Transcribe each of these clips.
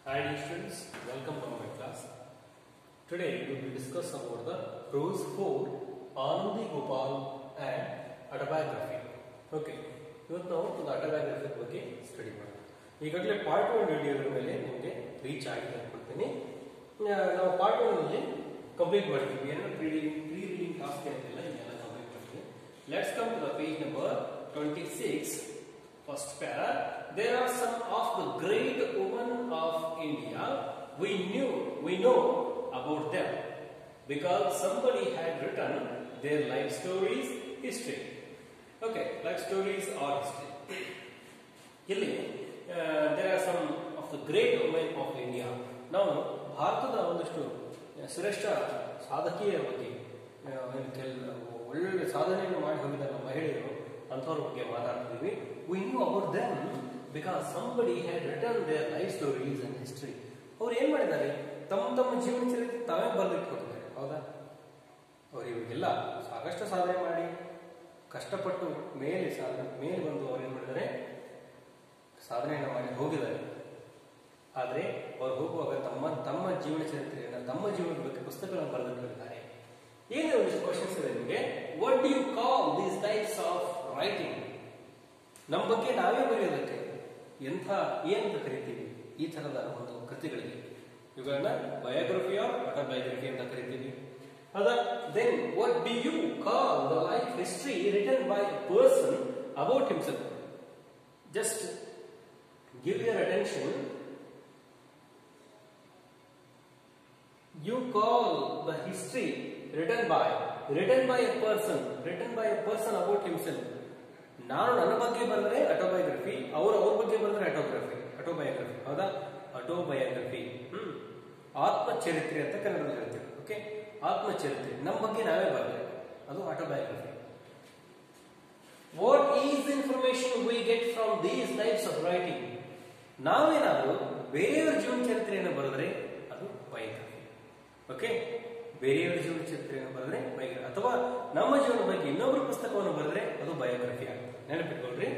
Hi dear students, welcome to my class. Today we will discuss about the rules for Anandi Gopal and autobiography. Okay, ಇವತ್ತು ನಾವು ಒಂದು autobiography ಬಗ್ಗೆ study ಮಾಡೋಣ ಈಗಾಗಲೇ part one ವಿಡಿಯೋಗಳ ಮೇಲೆ ನಿಮಗೆ ರೀಚ್ ಆಗಿದೆ ಅನ್ಕೊಳ್ತೀನಿ ಆ, ನಾವು ಪಾರ್ಟ್ ಒನ್ ಅಲ್ಲಿ ಕಂಪ್ಲೀಟ್ ಮಾಡಿದ್ವಿ ಏನೋ pre reading pre reading task ಏನಿಲ್ಲ ಇದೆಲ್ಲ ಕಂಪ್ಲೀಟ್ ಮಾಡಿದ್ವಿ let's come to the page number twenty six First para, there are some of the great women of India. We knew, we know about them because somebody had written their life stories, history. Okay, life stories or history. ಇಲ್ಲಿ there are some of the great women of India ನಾವು ಭಾರತದ ಒಂದಷ್ಟು ಶ್ರೇಷ್ಠ ಸಾಧಕಿಯರ ಬಗ್ಗೆ ಆ, ಏನು ಕೆಲ ಒಳ್ಳೊಳ್ಳೆ ಸಾಧನೆಯನ್ನು ಮಾಡಿ ಹೋಗಿದ್ದಾರೆ ಮಹಿಳೆಯರು ಅಂಥವ್ರ ಬಗ್ಗೆ ಮಾತಾಡ್ತಿದ್ವಿ we knew about them because somebody had written their life stories and history ಅವ್ರು ಏನ್ ಮಾಡಿದ್ದಾರೆ ತಮ್ಮ ತಮ್ಮ ಜೀವನ ಚರಿತ್ರೆ ತಾವೇ ಬರೆದಿಟ್ಟು ಹೋಗಿದ್ದಾರೆ ಹೌದಾ ಅವ್ರು ಇವಾಗೆಲ್ಲ ಸಾಕಷ್ಟು ಸಾಧನೆ ಮಾಡಿ ಕಷ್ಟಪಟ್ಟು ಮೇಲೆ ಸಾಧನೆ ಮೇಲೆ ಬಂದು ಅವ್ರು ಏನ್ ಮಾಡಿದ್ದಾರೆ ಸಾಧನೆಯನ್ನು ಮಾಡಿ ಹೋಗಿದ್ದಾರೆ ಆದರೆ ಅವ್ರು ಹೋಗುವಾಗ ತಮ್ಮ ತಮ್ಮ ಜೀವನ ಚರಿತ್ರೆಯನ್ನು ತಮ್ಮ ಜೀವನದ ಬಗ್ಗೆ ಪುಸ್ತಕಗಳನ್ನು ಬರೆದಿಟ್ಟಿದ್ದಾರೆ ಏನು ಒಂದಿಷ್ಟು ಕ್ವಶನ್ಸ್ ಇದೆ ನಿಮಗೆ what do you call these types of writing ನಮ್ಮ ಬಗ್ಗೆ ನಾವೇ ಬರೆಯೋದಕ್ಕೆ ಎಂಥ ಏನಂತ ಕರಿತೀವಿ ಈ ತರದ ಒಂದು ಕೃತಿಗಳಿಗೆ ಇವುಗಳನ್ನ ಬಯೋಗ್ರಫಿ ಆರ್ ಆಟೋಬಯೋಗ್ರಫಿ ಅಂತ ಕರಿತೀವಿ ಅದ then what do you call the life history written by person about himself just give your attention you call the history written by written by a person written by a person about himself ನಾನು ನನ್ನ ಬಗ್ಗೆ ಬರೆದ್ರೆ autobiography ಅವರು ಅವ್ರ ಬಗ್ಗೆ ಬರೆದ್ರೆ ಆಟೋಗ್ರಫಿ autobiography ಹೌದಾ autobiography ಹ್ಮ್ ಆತ್ಮಚರಿತ್ರೆ ಅಂತ ಕನ್ನಡದಲ್ಲಿ ಹೇಳ್ತೀವಿ ಓಕೆ ಆತ್ಮಚರಿತ್ರೆ ನಮ್ಮ ಬಗ್ಗೆ ನಾವೇ ಬರೆದ್ರೆ ಅದು autobiography what is information we get from these types of writing ನಾವೇನಾದರೂ ಬೇರೆಯವರ ಜೀವನ ಚರಿತ್ರೆಯನ್ನು ಬರೆದ್ರೆ ಅದು ಬಯೋಗ್ರಫಿ ಓಕೆ ಬೇರೆಯವರ ಜೀವನ ಚರಿತ್ರೆಯನ್ನು ಬರೆದ್ರೆ ಬಯೋಗ್ರಫಿ ಅಥವಾ ನಮ್ಮ ಜೀವನ ಬಗ್ಗೆ ಇನ್ನೊಬ್ಬರ ಪುಸ್ತಕವನ್ನು ಬರೆದ್ರೆ ಅದು ಬಯೋಗ್ರಫಿ ಆಗುತ್ತೆ ನೆನಪಿಟ್ಕೊಳ್ರಿ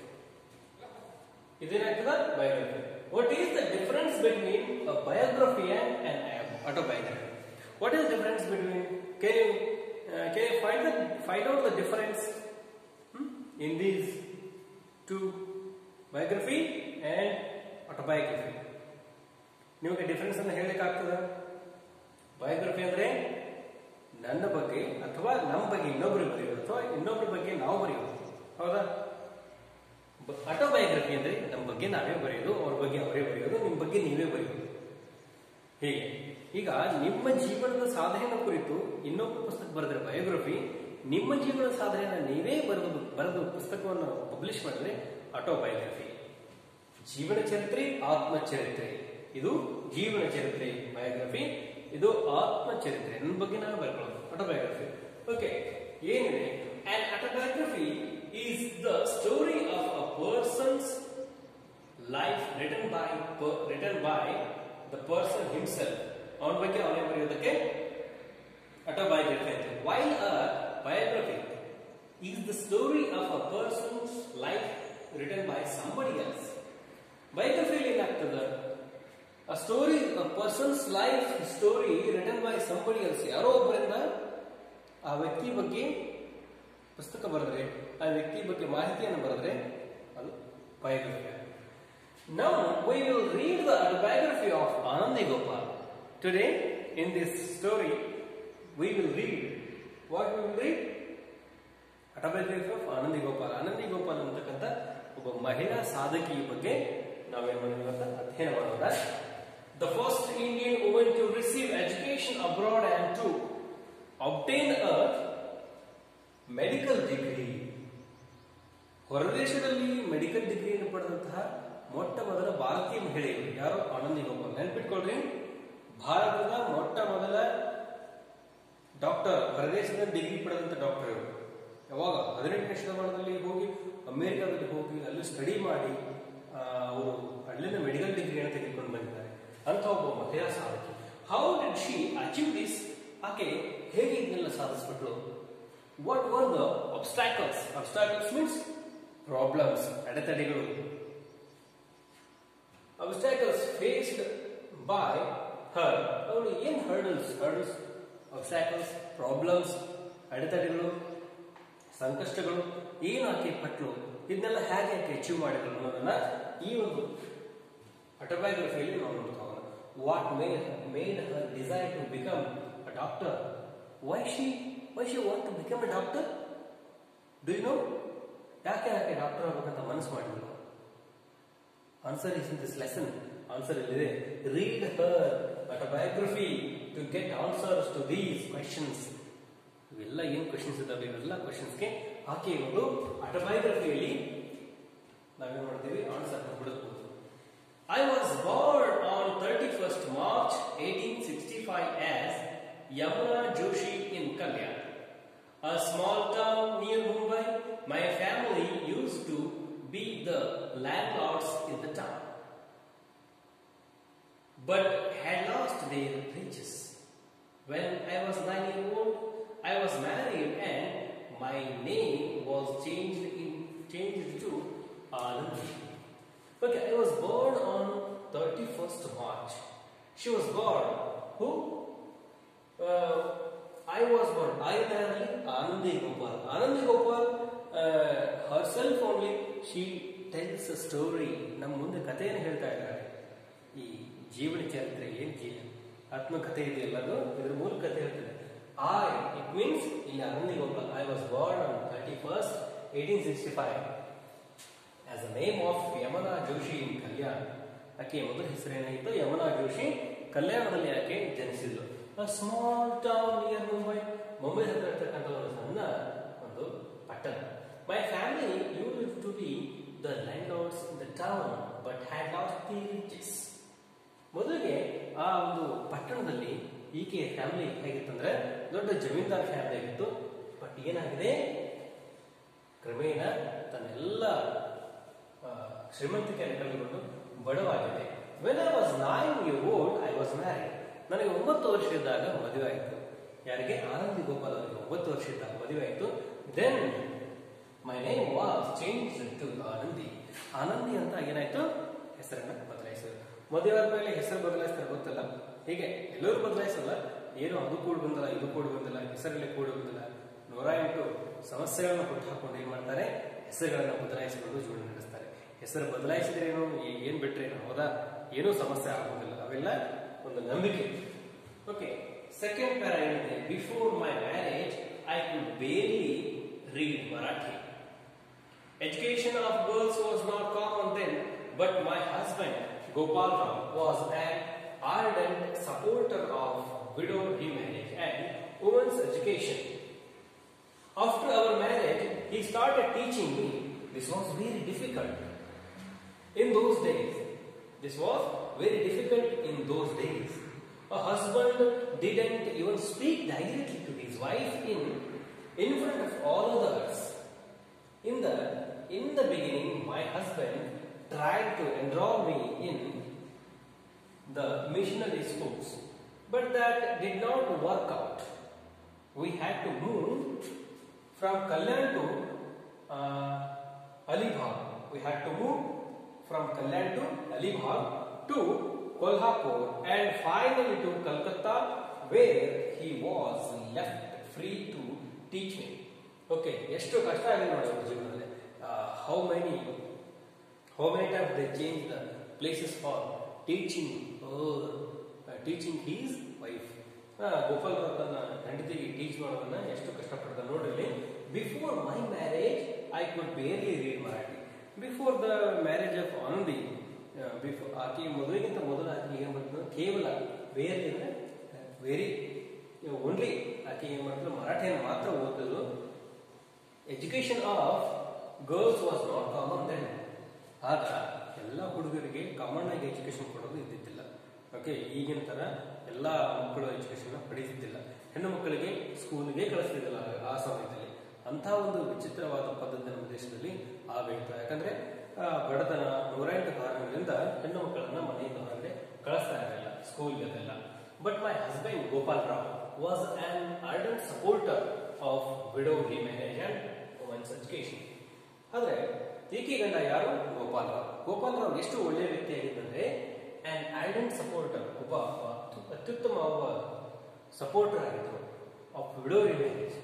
ಇದೇನಾಗ್ತದ biography what is the difference between a biography and and autobiography what is difference between can you can you find the find out the difference in these two biography and autobiography ನಿಮಗೆ difference ಅನ್ನು ಹೇಳಲಿಕ್ಕೆ ಆಗ್ತದ biography ಅಂದ್ರೆ ನನ್ನ ಬಗ್ಗೆ ಅಥವಾ ನಮ್ಮ ಬಗ್ಗೆ ಇನ್ನೊಬ್ರಿಗೆ ಬರೆಯೋದು ಅಥವಾ ಇನ್ನೊಬ್ಬರ ಬಗ್ಗೆ ನಾವು ಬರೆಯೋದು ಹೌದಾ ಆಟೋಬಯೋಗ್ರಫಿ ಅಂದ್ರೆ ನಮ್ಮ ಬಗ್ಗೆ ನಾವೇ ಬರೆಯೋದು ಅವ್ರ ಬಗ್ಗೆ ಅವರೇ ಬರೆಯೋದು ನಿಮ್ಮ ಬಗ್ಗೆ ನೀವೇ ಬರೆಯೋದು ಹೀಗೆ ಈಗ ನಿಮ್ಮ ಜೀವನದ ಸಾಧನೆಯ ಕುರಿತು ಇನ್ನೊಬ್ಬ ಪುಸ್ತಕ ಬರೆದ್ರೆ ಬಯೋಗ್ರಫಿ ನಿಮ್ಮ ಜೀವನದ ಸಾಧನೆಯನ್ನು ನೀವೇ ಬರೆದು ಬರೆದು ಪುಸ್ತಕವನ್ನು ಪಬ್ಲಿಷ್ ಮಾಡಿದ್ರೆ ಆಟೋಬಯೋಗ್ರಫಿ ಜೀವನ ಚರಿತ್ರೆ ಆತ್ಮಚರಿತ್ರೆ ಇದು ಜೀವನ ಚರಿತ್ರೆ ಬಯೋಗ್ರಫಿ ಇದು ಆತ್ಮಚರಿತ್ರೆ ನನ್ನ ಬಗ್ಗೆ ನಾನು ಬರ್ಕೊಳ್ಳೋದು ಆಟೋಬಯೋಗ್ರಫಿ ಓಕೆ ಏನಿದೆ an autobiography is the story of a person's life written by written by the person himself ಅವನ ಬಗ್ಗೆ ಅವನೇ ಬರೆಯೋದಕ್ಕೆ ಆಟೋಬಯೋಗ್ರಫಿ ಅಂತ while a biography is the story of a person's life written by somebody else. Biography ಏನಾಗ್ತದ a story a person's life story written by somebody else ಯಾರೋ ಒಬ್ಬರಿಂದ ಆ ವ್ಯಕ್ತಿ ಬಗ್ಗೆ ಪುಸ್ತಕ ಬರೆದ್ರೆ ಆ ವ್ಯಕ್ತಿ ಬಗ್ಗೆ ಮಾಹಿತಿಯನ್ನು ಬರೆದ್ರೆ ಅದು biography Now we will read the autobiography of Anandi Gopal. Today in this story we will read what will read autobiography of Anandi Gopal Anandi Gopal ಅಂತಕ್ಕಂಥ ಒಬ್ಬ ಮಹಿಳಾ ಸಾಧಕಿಯ ಬಗ್ಗೆ ನಾವೇನ್ ಮಾಡೋಣ ಅಂತ ಅಧ್ಯಯನ ಮಾಡೋಣ the first Indian woman to receive education abroad and to obtain a medical degree ಹೊರದೇಶದಲ್ಲಿ ಮೆಡಿಕಲ್ ಡಿಗ್ರಿಯನ್ನು ಪಡೆದಂತಹ ಮೊಟ್ಟ ಮೊದಲ ಭಾರತೀಯ ಮಹಿಳೆಯರು ಯಾರು ಆನಂದಿ ಗೋಪಾಲ್ ನೆನ್ಪಿಟ್ಕೊಳ್ರಿ ಭಾರತದ ಮೊಟ್ಟ ಮೊದಲ ಡಾಕ್ಟರ್ ಹೊರದೇಶದ ಡಿಗ್ರಿ ಪಡೆದಂತ ಡಾಕ್ಟರ್ ಇವರು ಯಾವಾಗ ಹದಿನೆಂಟನೇ ಶತಮಾನದಲ್ಲಿ ಹೋಗಿ ಅಮೆರಿಕಾದಲ್ಲಿ ಹೋಗಿ ಅಲ್ಲಿ ಸ್ಟಡಿ ಮಾಡಿ ಆ, ಅವರು ಅಲ್ಲಿನ ಮೆಡಿಕಲ್ ಡಿಗ್ರಿಯನ್ನು ತೆಗೆದುಕೊಂಡು ಬಂದಿದ್ದಾರೆ ಅಂತ ಒಬ್ಬ ಮಹಿಳಾ ಸಾಧಕಿ how did she achieve this ಆಕೆ ಹೇಗೆ ಇದನ್ನೆಲ್ಲ ಸಾಧಿಸ್ಬಿಟ್ರು what were the obstacles obstacles means problems ಅಡೆತಡೆಗಳು obstacles faced by her ಅವಳು ಏನು ಹರ್ಡಲ್ಸ್ ಹರ್ಡಲ್ಸ್ ಅಬ್ಸ್ಟ್ಯಾಕಲ್ಸ್ ಪ್ರಾಬ್ಲಮ್ಸ್ ಅಡೆತಡೆಗಳು ಸಂಕಷ್ಟಗಳು ಏನು ಆಕೆ ಪಟ್ಲು ಇದನ್ನೆಲ್ಲ ಹೇಗೆ ಆಕೆ ಅಚೀವ್ ಮಾಡಿದ್ರು ಅನ್ನೋದನ್ನ ಈ ಒಂದು ಆಟೋಬಯೋಗ್ರಫಿಯಲ್ಲಿ ನಾವು ನೋಡ್ತಾ what made made her desire to become a doctor why she why she want to become a doctor do you know ಯಾಕೆ ಯಾಕೆ ಡಾಕ್ಟರ್ ಆಗ್ಬೇಕಂತ ಮನಸ್ಸು ಮಾಡಿದ್ರು answer is in this lesson answer ಇಲ್ಲಿದೆ read her autobiography to get answers to these questions ಇವೆಲ್ಲ ಏನು questions ಇದ್ದಾವೆ ಇವೆಲ್ಲ ಕ್ವೆಶನ್ಸ್ಗೆ ಆಕೆ ಒಂದು ಆಟೋಬಯೋಗ್ರಫಿಯಲ್ಲಿ ನಾವೇನು ಮಾಡ್ತೀವಿ ಆನ್ಸರ್ ಬಿಡಬಹುದು I was born on 31st March 1865 as Yamuna Joshi in Kalyan, a small town near Mumbai. My family used to be the landlords in the town, but had lost their riches. When I was nine years old, I was married and my name was changed in changed to Anandi. Okay, I was born on 31st March. She was born. Who? Uh, I was born. I married Anandi Gopal. Anandi Gopal uh, herself only, she tells a story. ನಮ್ಮ ಮುಂದೆ ಕಥೆಯನ್ನು ಹೇಳ್ತಾ ಇದ್ದಾರೆ ಈ ಜೀವನ ಚರಿತ್ರೆ ಏನ್ ಜೀವ ಆತ್ಮಕಥೆ ಇದೆಯಲ್ಲ ಅದು ಇದ್ರ ಮೂಲ ಕಥೆ ಹೇಳ್ತಾರೆ ಐ ಇಟ್ ಮೀನ್ಸ್ ಇಲ್ಲಿ Anandi Gopal I was born on 31st 1865 as a name of Yamuna Joshi in Kalyan ಆಕೆ ಮೊದಲ ಹೆಸರೇನಾಗಿತ್ತು ಯಮನಾ ಜೋಶಿ ಕಲ್ಯಾಣದಲ್ಲಿ ಆಕೆ ಜನಿಸಿದ್ಲು small town near Mumbai Mumbai ಹತ್ರ ಇರ್ತಕ್ಕಂಥ ಒಂದು ಸಣ್ಣ ಒಂದು ಪಟ್ಟಣ my family used to be the landlords in the town but had lost the riches ಮೊದಲಿಗೆ ಆ ಒಂದು ಪಟ್ಟಣದಲ್ಲಿ ಈಕೆ ಫ್ಯಾಮಿಲಿ ಹೇಗಿತ್ತಂದ್ರೆ ದೊಡ್ಡ ಜಮೀನ್ದಾರ್ ಫ್ಯಾಮಿಲಿ ಆಗಿತ್ತು ಬಟ್ ಏನಾಗಿದೆ ಕ್ರಮೇಣ ತನ್ನೆಲ್ಲ ಆ, ಶ್ರೀಮಂತಿಕೆಯನ್ನು ಕಳೆದುಕೊಂಡು ಬಡವಾಗಿದೆ when I was nine year old I was married ನನಗೆ ಒಂಬತ್ತು ವರ್ಷ ಇದ್ದಾಗ ಮದುವೆ ಆಯಿತು ಯಾರಿಗೆ ಆನಂದಿ ಗೋಪಾಲ್ ಅವರಿಗೆ ಒಂಬತ್ತು ವರ್ಷ ಇದ್ದಾಗ ಮದುವೆ ಆಯಿತು then my name was change to Anandi Anandi ಅಂತ ಏನಾಯ್ತು ಹೆಸರನ್ನ ಬದಲಾಯಿಸಿದ್ರು ಮದುವೆ ಆದ್ಮೇಲೆ ಹೆಸರು ಬದಲಾಯಿಸ್ತಾರೆ ಗೊತ್ತಲ್ಲ ಹೀಗೆ ಎಲ್ಲರೂ ಬದಲಾಯಿಸಲ್ಲ ಏನು ಅದು ಕೂಡ ಬಂದಿಲ್ಲ ಇದು ಕೂಡ ಬಂದಿಲ್ಲ ಹೆಸರಲ್ಲಿ ಕೂಡ ಬಂದಿಲ್ಲ ನೂರ ಎಂಟು ಸಮಸ್ಯೆಗಳನ್ನ ಹುಟ್ಟು ಹಾಕೊಂಡು ಏನ್ ಮಾಡ್ತಾರೆ ಹೆಸರುಗಳನ್ನ ಬದಲಾಯಿಸಿಕೊಂಡು ಜೀವನ ನಡೆಸ್ತಾರೆ ಹೆಸರು ಬದಲಾಯಿಸಿದ್ರೇನು ಏ- ಏನ್ ಬಿಟ್ರೇನು ಹೌದಾ ಏನೂ ಸಮಸ್ಯೆ ಆಗೋದಿಲ್ಲ ಅವೆಲ್ಲ ಒಂದು ನಂಬಿಕೆ ಓಕೆ ಸೆಕೆಂಡ್ ಪ್ಯಾರ ಏನಿದೆ before my marriage I could barely read Marathi Education of girls was not common then, but my husband Gopal Rao was an ardent supporter of widow remarriage and women's education. After our marriage, he started teaching me. This was very difficult. In those days, this was very difficult in those days. A husband didn't even speak directly to his wife in, in front of all others. In the in the beginning, my husband tried to enroll me in the missionary schools, but that did not work out. We had to move from Kalyan to uh, Alibag. We had to move from Kalyan to Alibag to Kolhapur and finally to Calcutta, where he was left free to teach me. Okay ಎಷ್ಟು ಕಷ್ಟ ಆಗಿದೆ ನೋಡಿ ಅವ್ರ ಜೀವನದಲ್ಲಿ how many how many time they change the places for teaching teaching his wife Gopal ಅವರು ತನ್ನ ಹೆಂಡತಿಗೆ teach ಮಾಡೋದನ್ನ ಎಷ್ಟು ಕಷ್ಟಪಡ್ತಾರೆ ನೋಡ್ರಿ before my marriage I could barely read Marathi before the marriage of Anandi before ಆಕೆ ಮದುವೆಗಿಂತ ಮೊದಲು ಆಕೆ ಏನು ಮಾಡ್ತಾರೆ ಕೇವಲ ಬೇರ್ಲಿ ಅಂದ್ರೆ ವೆರಿ ಓನ್ಲಿ ಆಕೆ ಏನು ಮಾಡ್ತಾರೆ ಮರಾಠಿಯನ್ನು ಮಾತ್ರ ಓದಿದ್ರು education of girls was not common then ಆಗ ಎಲ್ಲ ಹುಡುಗರಿಗೆ ಕಾಮನ್ ಆಗಿ ಎಜುಕೇಶನ್ ಕೊಡೋದು ಇದ್ದಿದ್ದಿಲ್ಲ ಓಕೆ ಈಗಿನ ತರ ಎಲ್ಲ ಮಕ್ಕಳು ಎಜುಕೇಶನ್ ಪಡೀತಿದ್ದಿಲ್ಲ ಹೆಣ್ಣು ಮಕ್ಕಳಿಗೆ ಸ್ಕೂಲ್ಗೆ ಕಳಿಸ್ತಿದ್ದಿಲ್ಲ ಆ ಸಮಯದಲ್ಲಿ ಅಂತಹ ಒಂದು ವಿಚಿತ್ರವಾದ ಪದ್ಧತಿ ನಮ್ಮ ದೇಶದಲ್ಲಿ ಆಗೈತು ಯಾಕಂದ್ರೆ ಆ, ಬಡತನ ನೂರೆಂಟು ಕಾರಣಗಳಿಂದ ಹೆಣ್ಣು ಮಕ್ಕಳನ್ನ ಮನೆಯಿಂದ ಹೊರಗಡೆ ಕಳಿಸ್ತಾ ಇರಲಿಲ್ಲ ಸ್ಕೂಲ್ಗೆಲ್ಲ but my husband Gopal Rao was an ardent supporter of widow remarriage and women's education ಆದ್ರೆ ಈಕೆ ಗಂಡ ಯಾರು ಗೋಪಾಲ್ ರಾವ್ ಗೋಪಾಲ್ ರಾವ್ ಎಷ್ಟು ಒಳ್ಳೆಯ ವ್ಯಕ್ತಿ ಆಗಿದ್ದಂದ್ರೆ ಆನ್ ಆರ್ಡೆಂಟ್ ಸಪೋರ್ಟರ್ ಒಬ್ಬ ಅತ್ಯು- ಅತ್ಯುತ್ತಮ ಒಬ್ಬ ಸಪೋರ್ಟರ್ ಆಗಿದ್ದರು ಆಫ್ ವಿಡೋ ರಿಮೇಜ್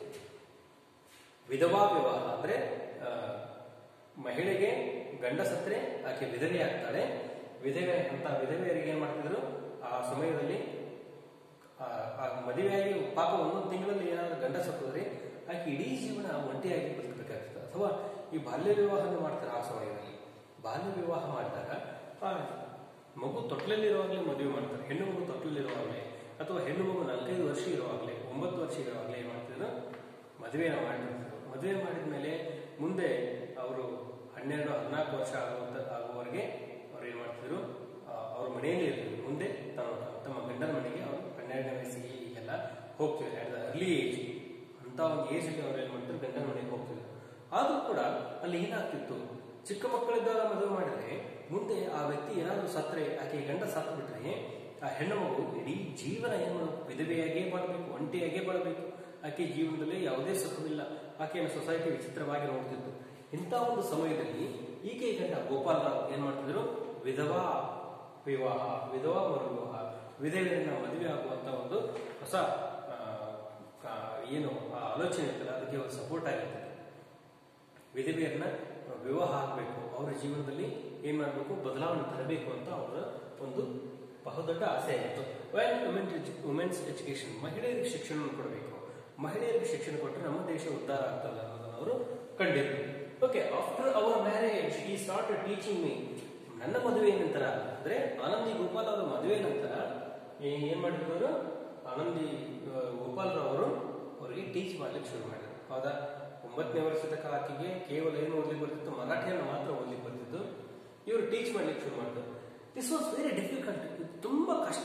ವಿಧವಾ ವಿವಾಹ ಅಂದ್ರೆ ಆ, ಮಹಿಳೆಗೆ ಗಂಡ ಸತ್ರೆ ಆಕೆ ವಿಧವೆ ಆಗ್ತಾಳೆ ವಿಧವೆ ಅಂತ ವಿಧವೆಯರಿಗೆ ಏನ್ ಮಾಡ್ತಿದ್ರು ಆ ಸಮಯದಲ್ಲಿ ಆ ಆ ಮದುವೆಯಾಗಿ ಪಾಪ ಒಂದೊಂದು ತಿಂಗಳಲ್ಲಿ ಏನಾದ್ರು ಗಂಡ ಸತ್ತೋದ್ರೆ ಆಕೆ ಇಡೀ ಜೀವನ ಒಂಟಿಯಾಗಿ ಬದುಕಬೇಕಾಗ್ತದೆ ಅಥವಾ ಈ ಬಾಲ್ಯ ವಿವಾಹನ ಮಾಡ್ತಾರೆ ಆ ಸಮಯದಲ್ಲಿ ಬಾಲ್ಯ ವಿವಾಹ ಮಾಡಿದಾಗ ಆ ಮಗು ತೊಟ್ಲಲ್ಲಿರುವಾಗಲೇ ಮದುವೆ ಮಾಡ್ತಾರೆ ಹೆಣ್ಣು ಮಗು ತೊಟ್ಲಲ್ಲಿರುವಾಗಲೇ ಅಥವಾ ಹೆಣ್ಣು ಮಗು ನಾಲ್ಕೈದು ವರ್ಷ ಇರುವಾಗಲೇ ಒಂಬತ್ತು ವರ್ಷ ಇರುವಾಗಲೇ ಏನ್ ಮಾಡ್ತಿದ್ರು ಮದುವೆನ ಮಾಡಿರ್ತಾರೆ ಮದುವೆ ಮಾಡಿದ ಮೇಲೆ ಮುಂದೆ ಅವರು ಹನ್ನೆರಡು ಹದಿನಾಲ್ಕು ವರ್ಷ ಆಗುವಂತ ಆಗುವವರೆಗೆ ಅವ್ರು ಏನ್ ಮಾಡ್ತಿದ್ರು ಆ, ಅವ್ರ ಮನೆಯಲ್ಲಿ ಇರ್ತಿದ್ರು ಮುಂದೆ ತಮ್ಮ ತಮ್ಮ ಗಂಡನ ಮನೆಗೆ ಅವರು ಹನ್ನೆರಡನೇ ವಯಸ್ಸಿಗೆ ಈಗೆಲ್ಲ ಹೋಗ್ತಿದ್ರು ಅಟ್ ದ ಅರ್ಲಿ ಏಜ್ ಅಂತ ಒಂದು ಏಜ್ ಅಲ್ಲಿ ಅವ್ರು ಏನ್ ಮಾಡ್ತಿದ್ರು ಗಂಡನ ಮನೆಗೆ ಹೋಗ್ತಿದ್ರು ಆದ್ರೂ ಕೂಡ ಅಲ್ಲಿ ಏನಾಗ್ತಿತ್ತು ಚಿಕ್ಕ ಮಕ್ಕಳಿದ್ದಾಗ ಮದುವೆ ಮಾಡಿದ್ರೆ ಮುಂದೆ ಆ ವ್ಯಕ್ತಿ ಏನಾದರೂ ಸತ್ರೆ ಆಕೆ ಗಂಡ ಸತ್ತು ಬಿಟ್ರೆ ಆ ಹೆಣ್ಣು ಮಗು ಇಡೀ ಜೀವನ ಏನು ಮಾಡಬೇಕು ವಿಧವೆಯಾಗೇ ಮಾಡಬೇಕು ಒಂಟಿಯಾಗೇ ಮಾಡಬೇಕು ಆಕೆ ಜೀವನದಲ್ಲಿ ಯಾವುದೇ ಸುಖವಿಲ್ಲ ಆಕೆಯನ್ನು ಸೊಸೈಟಿ ವಿಚಿತ್ರವಾಗಿ ನೋಡ್ತಿತ್ತು ಇಂಥ ಒಂದು ಸಮಯದಲ್ಲಿ ಈಕೆ ಗಂಡ ಗೋಪಾಲರಾವ್ ಏನ್ ಮಾಡ್ತಿದ್ರು ವಿಧವಾ ವಿವಾಹ ವಿಧವಾ ಮರುವಿವಾಹ ವಿಧವೆಯನ್ನ ಮದುವೆ ಆಗುವಂತ ಒಂದು ಹೊಸ ಆ, ಆ, ಏನು ಆ ಆಲೋಚನೆ ಇರ್ತಲ್ಲ ಅದಕ್ಕೆ ಒಂದು ಸಪೋರ್ಟ್ ಆಗಿರ್ತದೆ ವಿಧವೆಯರನ್ನ ವಿವಾಹ ಆಗಬೇಕು ಅವರ ಜೀವನದಲ್ಲಿ ಏನ್ ಮಾಡಬೇಕು ಬದಲಾವಣೆ ತರಬೇಕು ಅಂತ ಅವರ ಒಂದು ಬಹುದೊಡ್ಡ ಆಸೆ ಆಗಿತ್ತು ವೆನ್ ವುಮೆನ್ ವುಮೆನ್ಸ್ ಎಜುಕೇಶನ್ ಮಹಿಳೆಯರಿಗೆ ಶಿಕ್ಷಣವನ್ನು ಕೊಡಬೇಕು ಮಹಿಳೆಯರಿಗೆ ಶಿಕ್ಷಣ ಕೊಟ್ಟರೆ ನಮ್ಮ ದೇಶ ಉದ್ಧಾರ ಆಗ್ತಲ್ಲ ಅನ್ನೋದನ್ನು ಅವರು ಕಂಡಿದ್ರು okay after our marriage he start teaching me ನನ್ನ ಮದುವೆ ನಂತರ ಅಂದ್ರೆ ಆನಂದಿ ಗೋಪಾಲ್ ಅವರ ಮದುವೆ ನಂತರ ಏ- ಏನ್ ಮಾಡಿದ್ರು ಅವರು ಆನಂದಿ ಆ, ಗೋಪಾಲ್ ಅವರು ಅವರಿಗೆ ಟೀಚ್ ಮಾಡ್ಲಿಕ್ಕೆ ಶುರು ಮಾಡಿದ್ರು ಹೌದಾ ಒಂಬತ್ತನೇ ವರ್ಷದ ಆಕೆಗೆ ಕೇವಲ ಏನು ಓದ್ಲಿಕ್ಕೆ ಬರ್ತಿತ್ತು ಮರಾಠಿಯನ್ನು ಮಾತ್ರ ಓದ್ಲಿಕ್ಕೆ ಬರ್ತಿತ್ತು ಇವರು ಟೀಚ್ ಮಾಡ್ಲಿಕ್ಕೆ ಶುರು ಮಾಡಿದ್ರು ದಿಸ್ ವಾಸ್ ವೆರಿ ಡಿಫಿಕಲ್ಟ್ ತುಂಬಾ ಕಷ್ಟ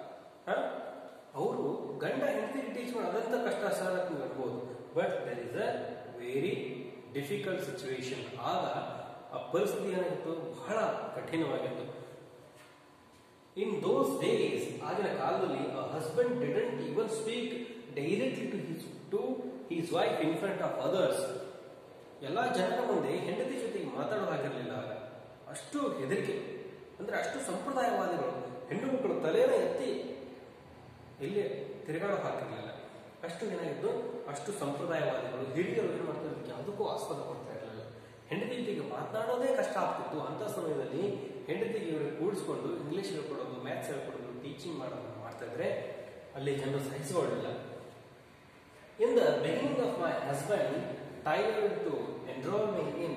ಅವರು ಗಂಡ ಹೆಂಡತಿಗೆ ಟೀಚ್ ಮಾಡಿ ಅದಂತ ಕಷ್ಟ ಸರ್ ಅಂತ ನೀವು ಅನ್ಬೋದು but there is a very difficult situation ಆಗ ಆ ಪರಿಸ್ಥಿತಿ ಏನಾಗಿತ್ತು ಬಹಳ ಕಠಿಣವಾಗಿತ್ತು ಇನ್ ದೋಸ್ ಡೇಸ್ ಆಗಿನ ಕಾಲದಲ್ಲಿ husband didn't even speak directly to his to his wife in front of others ಎಲ್ಲ ಜನರ ಮುಂದೆ ಹೆಂಡತಿ ಜೊತೆಗೆ ಮಾತಾಡೋದಾಗಿರಲಿಲ್ಲ ಆಗ ಅಷ್ಟು ಹೆದರಿಕೆ ಅಂದ್ರೆ ಅಷ್ಟು ಸಂಪ್ರದಾಯವಾದಿಗಳು ಹೆಣ್ಣು ಮಕ್ಕಳು ತಲೆನ ಎತ್ತಿ ಎಲ್ಲಿ ತಿರುಗಾಡೋ ಹಾಕಿರ್ಲಿಲ್ಲ ಅಷ್ಟು ಏನಾಗಿದ್ದು ಅಷ್ಟು ಸಂಪ್ರದಾಯವಾದಿಗಳು ಹಿರಿಯರು ಏನು ಮಾಡ್ತಾರೆ ಯಾವುದಕ್ಕೂ ಆಸ್ಪದ ಕೊಡ್ತಾ ಇರಲಿಲ್ಲ ಹೆಂಡತಿ ಜೊತೆಗೆ ಮಾತನಾಡೋದೇ ಕಷ್ಟ ಆಗ್ತಿತ್ತು ಅಂತ ಸಮಯದಲ್ಲಿ ಹೆಂಡತಿಗೆ ಇವರು ಕೂಡಿಸ್ಕೊಂಡು ಇಂಗ್ಲಿಷ್ ಹೇಳ್ಕೊಡೋದು ಮ್ಯಾಥ್ಸ್ ಹೇಳ್ಕೊಡೋದು ಟೀಚಿಂಗ್ ಮಾಡೋದು ಮಾಡ್ತಾ ಇದ್ರೆ ಅಲ್ಲಿ ಜನರು ಸಹಿಸಿಕೊಳ್ಳಿಲ್ಲ in the beginning of my husband tried to enrol me in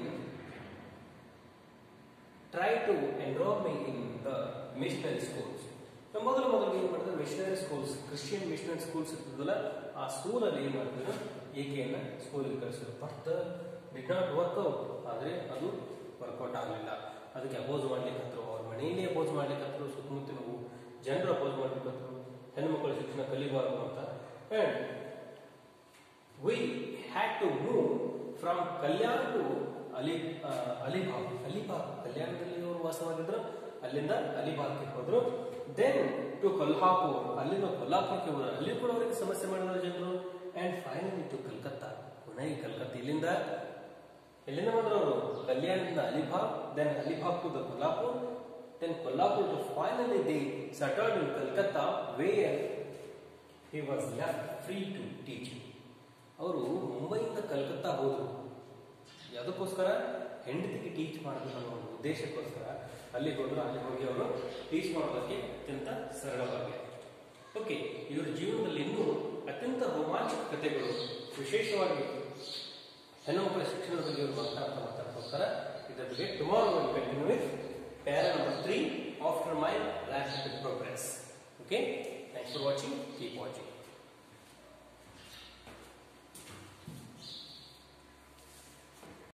try to enrol me in the missionary schools ಮೊದಲು ಮೊದಲು ಏನು ಮಾಡಿದ್ರು missionary schools Christian missionary schools ಇರ್ತದಲ್ಲ ಆ ಸ್ಕೂಲಲ್ಲಿ ಏನು ಮಾಡಿದ್ರು ಈಕೆಯನ್ನ ಸ್ಕೂಲಿಗೆ ಕಳಿಸಿದ್ರು but did not work out ಆದರೆ ಅದು ವರ್ಕೌಟ್ ಆಗಲಿಲ್ಲ ಅದಕ್ಕೆ ಅಪೋಸ್ ಮಾಡ್ಲಿಕ್ಕೆ ಹತ್ರು ಅವ್ರ ಮನೆಯಲ್ಲೇ ಅಪೋಸ್ ಮಾಡ್ಲಿಕ್ಕೆ ಹತ್ರು ಸುತ್ತಮುತ್ತಲಿನ ಊ- ಜನರು ಅಪೋಸ್ ಮಾಡ್ಲಿಕ್ಕೆ ಹತ್ರು ಹೆಣ್ಣುಮಕ್ಕಳು ಶಿಕ್ಷಣ ಕಲಿಬಾರದು ಅಂತ and we had to move from Kalyan to Ali uh, Alibag ಅಲಿಬಾಗ್ ಕಲ್ಯಾಣದಲ್ಲಿ ಅವರು ವಾಸವಾಗಿದ್ರು ಅಲ್ಲಿಂದ ಅಲಿಬಾಗ್ಗೆ ಹೋದ್ರು ದೆನ್ ಟು ಕೊಲ್ಹಾಪುರ್ ಅಲ್ಲಿಂದ ಕೊಲ್ಹಾಪುರಕ್ಕೆ ಹೋದ್ರು ಅಲ್ಲಿ ಕೂಡ ಅವರಿಗೆ ಸಮಸ್ಯೆ ಮಾಡಿದ್ರು ಜನರು ಅಂಡ್ ಫೈನಲಿ ಟು ಕಲ್ಕತ್ತಾ ಕೊನೆಗೆ ಕಲ್ಕತ್ತಾ ಇಲ್ಲಿಂದ ಎಲ್ಲಿಂದ ಬಂದ್ರು ಅವರು ಕಲ್ಯಾಣದಿಂದ Alibag then Alibag to the Kolhapur then Kolhapur to finally they settled in Calcutta where he was left free to teach ಅವರು ಮುಂಬೈಯಿಂದ ಕಲ್ಕತ್ತಾ ಹೋದರು ಯಾವುದಕ್ಕೋಸ್ಕರ ಹೆಂಡತಿಗೆ ಟೀಚ್ ಮಾಡಬೇಕು ಅನ್ನೋ ಒಂದು ಉದ್ದೇಶಕ್ಕೋಸ್ಕರ ಅಲ್ಲಿ ಹೋದ್ರು ಅಲ್ಲಿ ಹೋಗಿ ಅವರು ಟೀಚ್ ಮಾಡೋದಕ್ಕೆ ಅತ್ಯಂತ ಸರಳವಾಗಿ ಓಕೆ ಇವರ ಜೀವನದಲ್ಲಿ ಇನ್ನೂ ಅತ್ಯಂತ ರೋಮಾಂಚಕ ಕಥೆಗಳು ವಿಶೇಷವಾಗಿ ಹೆಣ್ಣುಮಕ್ಕಳ ಶಿಕ್ಷಣದ ಬಗ್ಗೆ ಇವರು ಮಾತನಾಡ್ತಾ ಮಾತಾಡ್ಕೋಸ್ಕರ ಇದರ ಬಗ್ಗೆ tomorrow will continue with para number three after my rapid progress okay thanks for watching keep watching